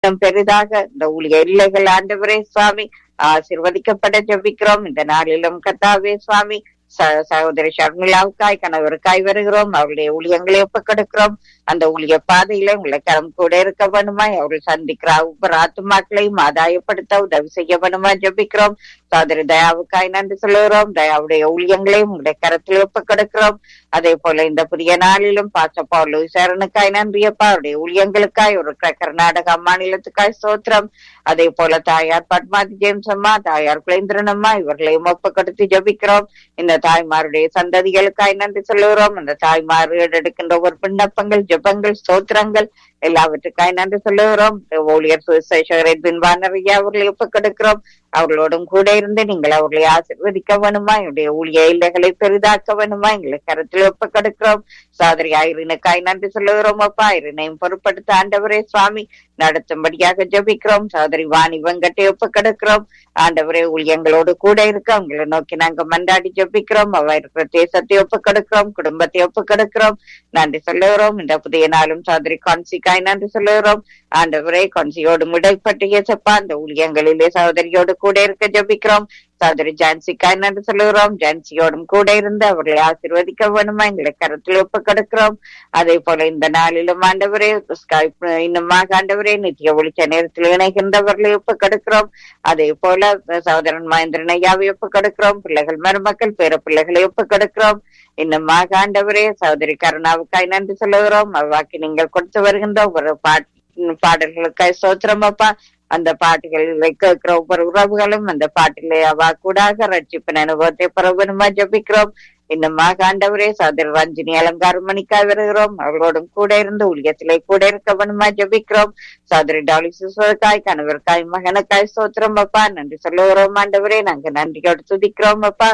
இன்னும் பெரிதாக இந்த ஊழிய எல்லைகள் ஆண்டவரே சுவாமி ஆசிர்வதிக்கப்பட ஜெபிக்கிறோம் இந்த நாளிலும் கத்தாவே சுவாமி ச- சகோதரி ஷர்மிளாவுக்காய் கணவருக்காய் வருகிறோம் அவருடைய ஊழியங்களை ஒப்புக்கொடுக்கிறோம் அந்த ஊழிய பாதையில உங்களை கரம் கூட இருக்க வேணுமாய் அவர்கள் சந்திக்கிற ஒவ்வொரு ஆத்துமாக்களையும் ஆதாயப்படுத்த உதவி செய்ய வேணுமா ஜெபிக்கிறோம் சகோதரி தயாவுக்காய் நன்றி சொல்லுகிறோம் தயாவுடைய ஊழியங்களையும் உங்களுடைய கரத்தில் ஒப்புக்கொடுக்கிறோம் அதே போல இந்த புதிய நாளிலும் பாசப்பா லூசரனுக்காய் நன்றியப்பா அவருடைய ஊழியங்களுக்காய் ஒரு க- கர்நாடகா மாநிலத்துக்காய் ஸ்தோத்திரம் அதே போல தாயார் பத்மாதி ஜேம்ஸ் அம்மா தாயார் குலேந்திரன் அம்மா இவர்களையும் ஒப்புக்கொடுத்து ஜெபிக்கிறோம் இந்த தாய்மாருடைய சந்ததிகளுக்காய் நன்றி சொல்லுகிறோம் அந்த தாய்மார்கள் எடுக்கின்ற ஒரு விண்ணப்பங்கள் ஜெபங்கள் ஸ்தோத்திரங்கள் எல்லாவற்றுக்காய் நன்றி சொல்லுகிறோம் ஊழியர் சுசேஷர் எட்வின் வானரையா அவர்களை ஒப்புக்கொடுக்கிறோம் அவர்களோடும் கூட இருந்து நீங்கள் அவர்களை ஆசீர்வதிக்க வேணுமா என்னுடைய ஊழிய இல்லைகளை பெரிதாக்க வேணுமா எங்களை கருத்தில் ஒப்புக்கொடுக்கிறோம் சாதரி ஐரினுக்காய் நன்றி சொல்லுகிறோம் அப்பா ஐரினையும் பொருட்படுத்த ஆண்டவரே சுவாமி நடத்தும்படியாக ஜெபிக்கிறோம் சகோதரி வாணி வெங்கட்டை ஒப்புக்கொடுக்கிறோம் ஆண்டவரே ஊழியங்களோடு கூட இருக்க அவங்களை நோக்கி நாங்க மண்டாடி ஜெபிக்கிறோம் அவ இருக்கிற தேசத்தை ஒப்புக்கொடுக்கிறோம் குடும்பத்தை ஒப்புக்கொடுக்கிறோம் நன்றி சொல்லுகிறோம் இந்த புதிய நாளும் சகோதரி கான்சிக்காய் நன்றி சொல்லுகிறோம் ஆண்டவரே கான்சியோடு முடைப்பட்டு இயேசப்பா அந்த ஊழியங்களிலே சகோதரியோடு கூட இருக்க ஜெபிக்கிறோம் சகோதரி ஜான்சிக்காய் நன்றி சொல்லுகிறோம் ஜான்சியோடும் கூட இருந்து அவர்களை ஆசீர்வதிக்க வேணுமா எங்களை கருத்தில் ஒப்புக்கொடுக்கிறோம் அதே போல இந்த நாளிலும் ஆண்டவரே ஸ்கைப் இன்னுமாக ஆண்டவரே நித்திய ஒளிச்ச நேரத்தில் இணைகின்றவர்களை ஒப்புக்கொடுக்கிறோம் அதே போல சகோதரன் மகேந்திரன் ஐயாவை ஒப்புக்கொடுக்கிறோம் பிள்ளைகள் மருமக்கள் பேர பிள்ளைகளை ஒப்புக்கொடுக்கிறோம் இன்னுமாக ஆண்டவரே சகோதரி கருணாவுக்காய் நன்றி சொல்லுகிறோம் அவ்வாக்கி நீங்கள் கொடுத்து வருகின்ற ஒரு பாட் பாடல்களுக்காய் சோத்திரம் அப்பா அந்த பாட்டுகளில் கேட்கிற ஒவ்வொரு உறவுகளும் அந்த பாட்டிலே அவா கூடாக ரட்சிப்பின் அனுபவத்தை பரவணுமா ஜபிக்கிறோம் இன்னுமாக ஆண்டவரே சோதரி ரஞ்சினி அலங்காரமணிக்காய் வருகிறோம் அவர்களோடும் கூட இருந்து ஊழியத்திலே கூட இருக்க வேணுமா ஜபிக்கிறோம் சோதரி டாலி சிசுவருக்காய் கணவருக்காய் மகனுக்காய் சோத்திரம் அப்பா நன்றி சொல்லுகிறோம் ஆண்டவரே நாங்க நன்றியோடு துதிக்கிறோம் அப்பா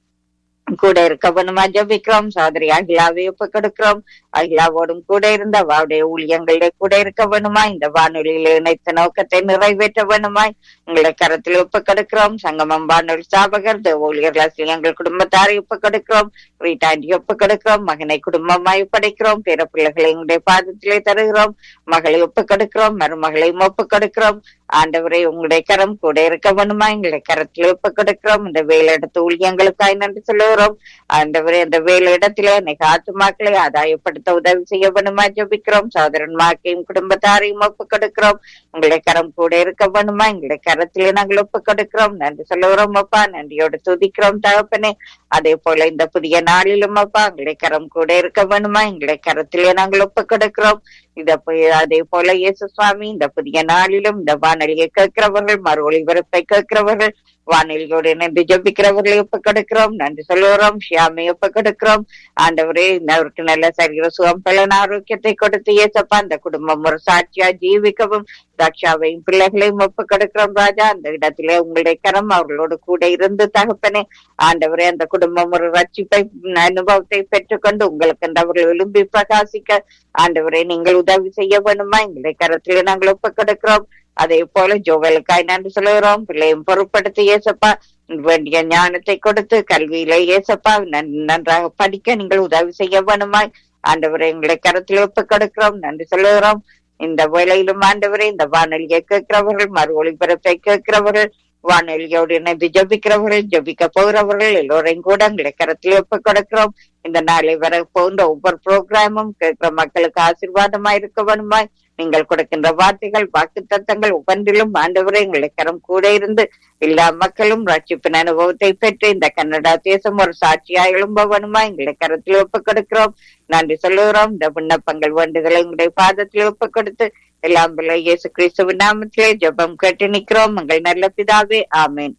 கூட இருக்க வேணுமா ஜபிக்கிறோம் சோதரி அகிலாவை ஒப்புக்கொடுக்கிறோம் அகிலாவோடும் கூட இருந்த அவருடைய ஊழியங்களிலே கூட இருக்க வேணுமா இந்த வானொலியில இணைத்த நோக்கத்தை நிறைவேற்ற வேணுமாய் உங்களை கரத்தில் ஒப்புக்கொடுக்கிறோம் சங்கமம் வானொலி ஸ்தாபகர் ஊழியர்கள் எங்கள் குடும்பத்தாரை ஒப்புக்கொடுக்கிறோம் வீட்டாண்டி ஒப்புக்கொடுக்கிறோம் மகனை குடும்பமாய் ஒப்படைக்கிறோம் பிற பிள்ளைகளை எங்களுடைய பாதத்திலே தருகிறோம் மகளை ஒப்புக்கொடுக்கிறோம் மருமகளையும் ஒப்புக்கொடுக்கிறோம் ஆண்டவரை உங்களுடைய கரம் கூட இருக்க வேணுமா எங்களை கரத்தில் ஒப்புக்கொடுக்கிறோம் இந்த வேலையிடத்து ஊழியங்களுக்காய் நன்றி சொல்லுகிறோம் ஆண்டவரே அந்த வேலையிடத்திலே அன்னைக்கு ஆத்துமாக்களை ஆதாயப்படுத்த உதவி செய்ய வேணுமா ஜபிக்கிறோம் சோதரன் மாக்கையும் குடும்பத்தாரையும் ஒப்புக்கொடுக்கிறோம் உங்களை கரம் கூட இருக்க வேணுமா எங்களை கரத்திலே நாங்கள் ஒப்புக்கொடுக்கிறோம் நன்றி சொல்லுகிறோம் அப்பா நன்றியோடு துதிக்கிறோம் தகப்பனே அதே போல இந்த புதிய நாளிலும் அப்பா எங்களை கரம் கூட இருக்க வேணுமா எங்களை கரத்திலே நாங்கள் ஒப்புக்கொடுக்கிறோம் இத போய் அதே போல இயேசு சுவாமி இந்த புதிய நாளிலும் இந்த வானொலியை கேட்கிறவர்கள் மறு ஒளிபரப்பை கேட்கிறவர்கள் வானொலியோடு இணைந்து ஜபிக்கிறவர்களை ஒப்புக்கொடுக்கிறோம் நன்றி சொல்லுகிறோம் ஷியாமை ஒப்புக்கொடுக்கிறோம் ஆண்டவரே அவருக்கு நல்ல சரீர சுகம் பலன் ஆரோக்கியத்தை கொடுத்து ஏசப்பா அந்த குடும்பம் ஒரு சாட்சியா ஜீவிக்கவும் தக்ஷாவையும் பிள்ளைகளையும் ஒப்புக்கொடுக்கிறோம் ராஜா அந்த இடத்திலே உங்களுடைய கரம் அவர்களோடு கூட இருந்து தகப்பனே ஆண்டவரே அந்த குடும்பம் ஒரு ரட்சிப்பை அனுபவத்தை பெற்றுக்கொண்டு உங்களுக்கு அந்த அவர்கள் விரும்பி பிரகாசிக்க ஆண்டவரே நீங்கள் உதவி செய்ய வேணுமா எங்களுடைய கரத்திலே நாங்கள் ஒப்புக்கொடுக்கிறோம் அதே போல ஜோவலுக்காய் நன்றி சொல்லுகிறோம் பிள்ளையும் பொருட்படுத்தி ஏசப்பா வேண்டிய ஞானத்தை கொடுத்து கல்வியில ஏசப்பா நன்- நன்றாக படிக்க நீங்கள் உதவி செய்ய வேணுமாய் ஆண்டவரை எங்களை கரத்தில் ஒப்புக் கொடுக்கிறோம் நன்றி சொல்லுகிறோம் இந்த வேளையிலும் ஆண்டவரே இந்த வானொலியை கேட்கிறவர்கள் மறு ஒளிபரப்பை கேட்கிறவர்கள் வானொலியோடு இணைந்து ஜபிக்கிறவர்கள் ஜபிக்க போகிறவர்கள் எல்லோரையும் கூட எங்களை கரத்தில் ஒப்புக் கொடுக்கிறோம் இந்த நாளை வர போன்ற ஒவ்வொரு ப்ரோக்ராமும் கேட்கிற மக்களுக்கு ஆசீர்வாதமா இருக்க வேணுமாய் நீங்கள் கொடுக்கின்ற வார்த்தைகள் வாக்கு தத்தங்கள் ஒவ்வொன்றிலும் ஆண்டவரே எங்களை கரம் கூட இருந்து எல்லா மக்களும் ரட்சிப்பின் அனுபவத்தை பெற்று இந்த கன்னடா தேசம் ஒரு சாட்சியா எழும்ப வேணுமா எங்களை கரத்தில் ஒப்புக் கொடுக்கிறோம் நன்றி சொல்லுகிறோம் இந்த விண்ணப்பங்கள் வேண்டுதலை எங்களுடைய பாதத்தில் ஒப்புக் கொடுத்து எல்லாம் வல்ல இயேசு கிறிஸ்துவின் நாமத்திலே ஜெபம் கேட்டு நிற்கிறோம் உங்கள் நல்ல பிதாவே ஆமென்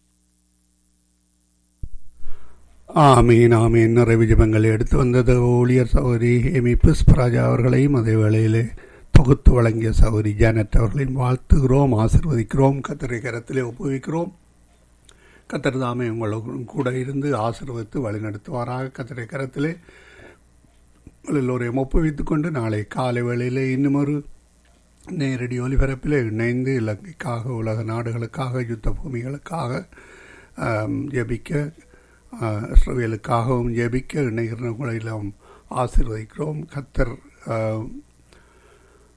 ஆமீன் ஆமீன் நிறைவு ஜபங்களை எடுத்து வந்தது ஊழியர் சகோதரி ஹேமி புஷ்பராஜா அவர்களையும் அதே வேளையிலே தொகுத்து வழங்கிய சகோதரி ஜானட் அவர்களையும் வாழ்த்துகிறோம் ஆசிர்வதிக்கிறோம் கத்தரை கரத்திலே ஒப்புவிக்கிறோம் கத்தர் தாமே உங்களுடன் கூட இருந்து ஆசீர்வதித்து வழிநடத்துவாராக கத்தரை கரத்திலே உங்கள் எல்லோரையும் ஒப்புவித்துக் கொண்டு நாளை காலை வேளையிலே இன்னும் ஒரு நேரடி ஒலிபரப்பில் இணைந்து இலங்கைக்காக உலக நாடுகளுக்காக யுத்த பூமிகளுக்காக ஆம், ஜெபிக்க ஆ, இஸ்ரவேலுக்காகவும் ஜெபிக்க இணைகிறவங்களை எல்லாம் ஆசீர்வதிக்கிறோம் கத்தர் ஆ,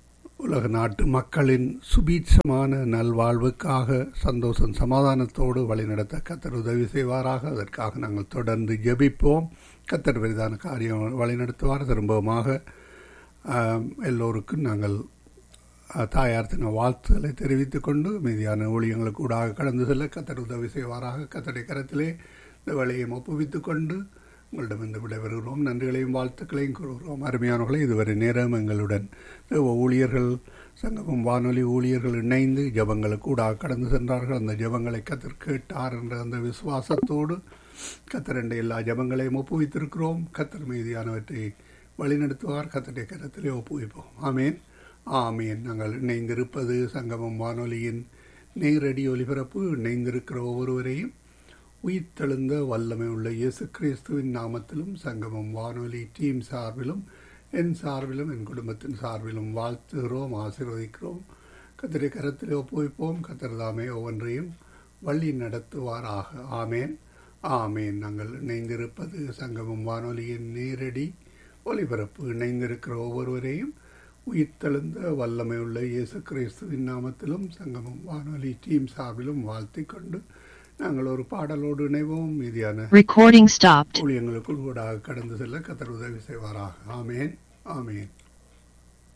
உலக நாட்டு மக்களின் சுபீட்சமான நல்வாழ்வுக்காக சந்தோஷம் சமாதானத்தோடு வழிநடத்த கத்தர் உதவி செய்வாராக அதற்காக நாங்கள் தொடர்ந்து ஜெபிப்போம் கத்தர் பெரிதான காரியம் வழிநடத்துவார் திரும்பவுமாக ஆம், எல்லோருக்கும் நாங்கள் அஹ், தாயார் தின வாழ்த்துக்களை தெரிவித்துக் கொண்டு மீதியான ஊழியங்களுக்கு ஊடாக கடந்து செல்ல கத்தர் உதவி செய்வாராக கத்தடை கரத்திலே இந்த வழியை ஒப்புவித்துக் கொண்டு உங்களிடமிருந்து விடைபெறுகிறோம் நன்றிகளையும் வாழ்த்துக்களையும் கூறுகிறோம் அருமையானவர்களை இதுவரை நேரம் எங்களுடன் தேவ ஊழியர்கள் சங்கமம் வானொலி ஊழியர்கள் இணைந்து ஜபங்களுக்கு ஊடாக கடந்து சென்றார்கள் அந்த ஜபங்களை கத்தர் கேட்டார் என்ற அந்த விசுவாசத்தோடு கத்தரண்டை எல்லா ஜபங்களையும் ஒப்புவித்திருக்கிறோம் கத்தர் மீதியானவற்றை வழிநடத்துவார் கத்தருடைய கரத்திலே ஒப்புவிப்போம் ஆமேன் ஆமேன் நாங்கள் இணைந்திருப்பது சங்கமம் வானொலியின் நேரடி ஒலிபரப்பு இணைந்திருக்கிற ஒவ்வொருவரையும் உயிர்த்தெழுந்த வல்லமை உள்ள இயேசு கிறிஸ்துவின் நாமத்திலும் சங்கமம் வானொலி டீம் சார்பிலும் என் சார்பிலும் என் குடும்பத்தின் சார்பிலும் வாழ்த்துகிறோம் ஆசீர்வதிக்கிறோம் கத்திரை கரத்தில் ஒப்புவிப்போம் கத்திரதாமே ஒவ்வொன்றையும் வழி நடத்துவாராக ஆமேன் ஆமேன் நாங்கள் இணைந்திருப்பது சங்கமம் வானொலியின் நேரடி ஒலிபரப்பு இணைந்திருக்கிற ஒவ்வொருவரையும் உயிர்த்தெழுந்த வல்லமை உள்ள இயேசு கிறிஸ்துவின் நாமத்திலும் சங்கமம் வானொலி டீம் சார்பிலும் வாழ்த்திக் கொண்டு நாங்கள் ஒரு பாடலோடு இணைவோம் மீதியான Recording stopped. ஊழியங்களுக்குள் ஊடாக கடந்து செல்ல கத்தர் உதவி செய்வாராக ஆமேன் ஆமேன்